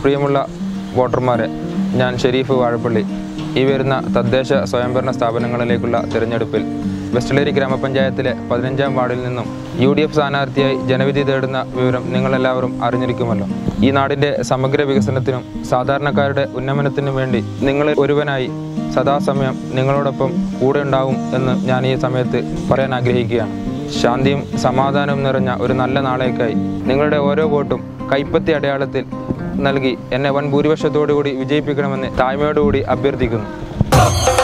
പ്രിയമുള്ള വോട്ടർമാരെ ഞാൻ ഷെരീഫ് വാഴപ്പള്ളി ഈ വരുന്ന തദ്ദേശ സ്വയംഭരണ സ്ഥാപനങ്ങളിലേക്കുള്ള തിരഞ്ഞെടുപ്പിൽ വെസ്റ്റലേരി ഗ്രാമപഞ്ചായത്തിലെ പതിനഞ്ചാം വാർഡിൽ നിന്നും യു ഡി എഫ് സ്ഥാനാർത്ഥിയായി ജനവിധി തേടുന്ന വിവരം നിങ്ങളെല്ലാവരും അറിഞ്ഞിരിക്കുമല്ലോ ഈ നാടിൻ്റെ സമഗ്ര വികസനത്തിനും സാധാരണക്കാരുടെ ഉന്നമനത്തിനും വേണ്ടി നിങ്ങളിൽ ഒരുവനായി സദാസമയം നിങ്ങളോടൊപ്പം കൂടെ ഉണ്ടാവും എന്ന് ഞാൻ ഈ സമയത്ത് പറയാൻ ആഗ്രഹിക്കുകയാണ് ശാന്തിയും സമാധാനവും നിറഞ്ഞ ഒരു നല്ല നാളേക്കായി നിങ്ങളുടെ ഓരോ വോട്ടും കൈപ്പത്തി അടയാളത്തിൽ നൽകി എന്നെ വൻ ഭൂരിപക്ഷത്തോടുകൂടി വിജയിപ്പിക്കണമെന്ന് താഴ്മയോടുകൂടി അഭ്യർത്ഥിക്കുന്നു